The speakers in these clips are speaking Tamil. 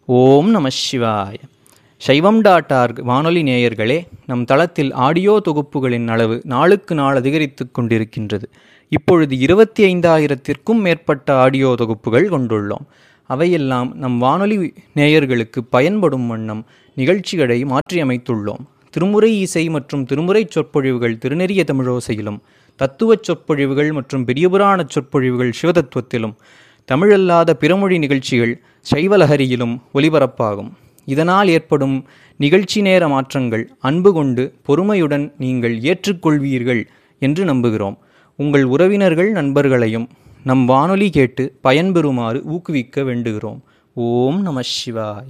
ஓம் நம சிவாய சைவம் டாட் ஆர்க் வானொலி நேயர்களே நம் தளத்தில் ஆடியோ தொகுப்புகளின் அளவு நாளுக்கு நாள் அதிகரித்து கொண்டிருக்கின்றது இப்பொழுது இருபத்தி ஐந்தாயிரத்திற்கும் மேற்பட்ட ஆடியோ தொகுப்புகள் கொண்டுள்ளோம் அவையெல்லாம் நம் வானொலி நேயர்களுக்கு பயன்படும் வண்ணம் நிகழ்ச்சிகளை மாற்றியமைத்துள்ளோம் திருமுறை இசை மற்றும் திருமுறை சொற்பொழிவுகள் திருநெறிய தமிழோசையிலும் தத்துவச் சொற்பொழிவுகள் மற்றும் பெரியபுராண சொற்பொழிவுகள் சிவதத்துவத்திலும் தமிழல்லாத பிறமொழி நிகழ்ச்சிகள் சைவலஹரியிலும் ஒலிபரப்பாகும் இதனால் ஏற்படும் நிகழ்ச்சி நேர மாற்றங்கள் அன்பு கொண்டு பொறுமையுடன் நீங்கள் ஏற்றுக்கொள்வீர்கள் என்று நம்புகிறோம் உங்கள் உறவினர்கள் நண்பர்களையும் நம் வானொலி கேட்டு பயன்பெறுமாறு ஊக்குவிக்க வேண்டுகிறோம் ஓம் நம சிவாய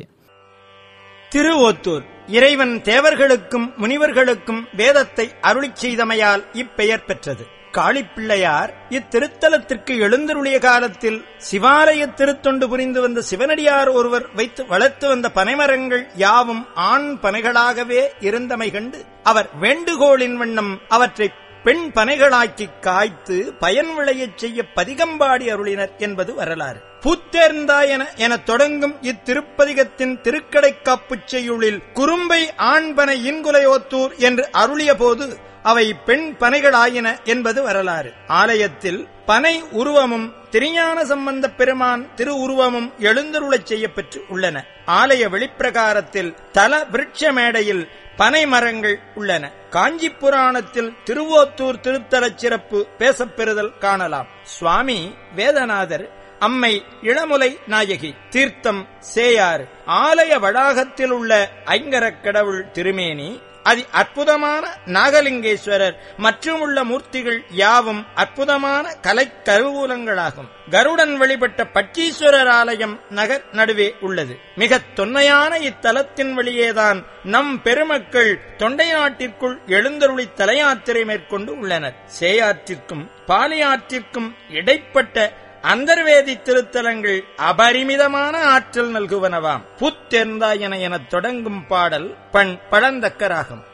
திருவோத்தூர் இறைவன் தேவர்களுக்கும் முனிவர்களுக்கும் வேதத்தை அருளிச் செய்தமையால் இப்பெயர் பெற்றது காளிப்பிள்ளையார் இத்திருத்தலத்திற்கு எழுந்தருளிய காலத்தில் சிவாலய திருத்தொண்டு புரிந்து வந்த சிவனடியார் ஒருவர் வைத்து வளர்த்து வந்த பனைமரங்கள் யாவும் ஆண் பனைகளாகவே இருந்தமை கண்டு அவர் வேண்டுகோளின் வண்ணம் அவற்றை பெண் பனைகளாக்கி காய்த்து பயன் விளையச் செய்ய பதிகம்பாடி அருளினர் என்பது வரலாறு பூத்தேர்ந்தாய் என என தொடங்கும் இத்திருப்பதிகத்தின் திருக்கடைக்காப்புச் செய்யுளில் குறும்பை ஆண்பனை இன்குலையோத்தூர் என்று அருளிய போது அவை பெண் பனைகளாயின என்பது வரலாறு ஆலயத்தில் பனை உருவமும் திருஞான சம்பந்த பெருமான் திரு உருவமும் எழுந்தருளச் செய்யப்பெற்று உள்ளன ஆலய வெளிப்பிரகாரத்தில் தல விருட்ச மேடையில் பனை மரங்கள் உள்ளன காஞ்சி புராணத்தில் திருவோத்தூர் திருத்தலச் சிறப்பு பேசப்பெறுதல் காணலாம் சுவாமி வேதநாதர் அம்மை இளமுலை நாயகி தீர்த்தம் சேயாறு ஆலய வளாகத்தில் உள்ள ஐங்கரக் கடவுள் திருமேனி அதி அற்புதமான நாகலிங்கேஸ்வரர் மற்றும் உள்ள மூர்த்திகள் யாவும் அற்புதமான கலை கருவூலங்களாகும் கருடன் வழிபட்ட பட்டீஸ்வரர் ஆலயம் நகர் நடுவே உள்ளது மிக தொன்மையான இத்தலத்தின் வழியேதான் நம் பெருமக்கள் தொண்டை நாட்டிற்குள் எழுந்தருளி தலையாத்திரை மேற்கொண்டு உள்ளனர் சேயாற்றிற்கும் பாலியாற்றிற்கும் இடைப்பட்ட அந்தர்வேதி திருத்தலங்கள் அபரிமிதமான ஆற்றல் நல்குவனவாம் புத்தெர்ந்தாயன எனத் தொடங்கும் பாடல் பண் பழந்தக்கராகும்